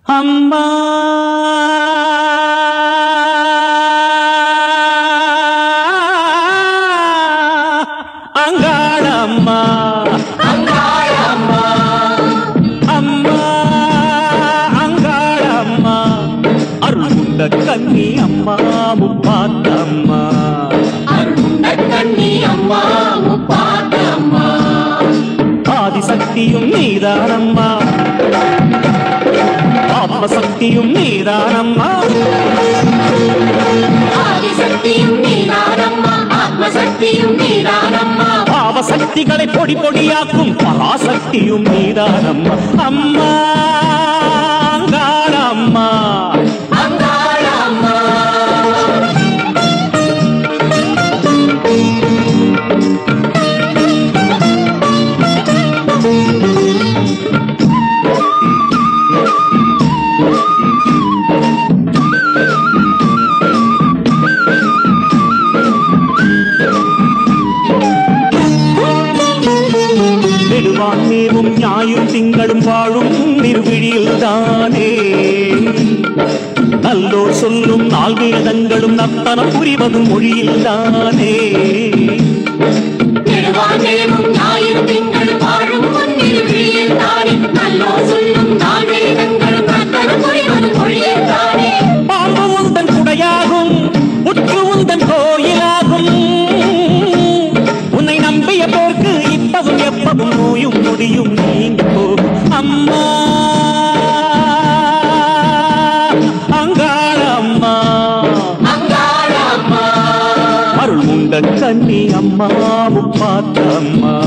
அம்மா அங்காளம்மா அம்மா அங்காளம்மா அருள்குண்ட கன்னி அம்மா முப்பாத்தம்மா கண்ணி அம்மா முப்பாத்த அம்மா ஆதிசக்தியும் நீதானம்மா ஆத்மசக்தியும் நீதானம்மா ஆதிசக்தியும் நீதானம்மா ஆத்மசக்தியும் நீதானம்மா பாவசக்திகளை பொடி பொடியாக்கும் பராசக்தியும் நீதானம்மா அம்மா அங்காளம்மா அங்காள அம்மா நெடுவான் மேவும் ஞாயும் திங்களும் வாழும் நிர்விழியில் தானே நல்லோர் சொல்லும் நாள் வேதங்களும் நர்த்தனம் புரிவதும் மொழியில் தானே நெடுவானேவும் ஞாயிறு திங்கள் வாழும் பொன்னிரு விழியில் தானே நல்லோ சொல்லும் நாள் வேதங்களும் கத்தனம் புரிவது மொழியில் தானே பாம்பு உந்தன் குடையாகும் உற்று உந்தன் கோயிலாகும் உன்னை நம்பிய போர்க்கு இப்பவும் எப்பவும் நோயும் முடியும் நீங்க போகும் அம்மா அங்காளம்மா அங்காள அம்மா அருள் உண்ட கன்னி அம்மா முப்பாத்தம்மா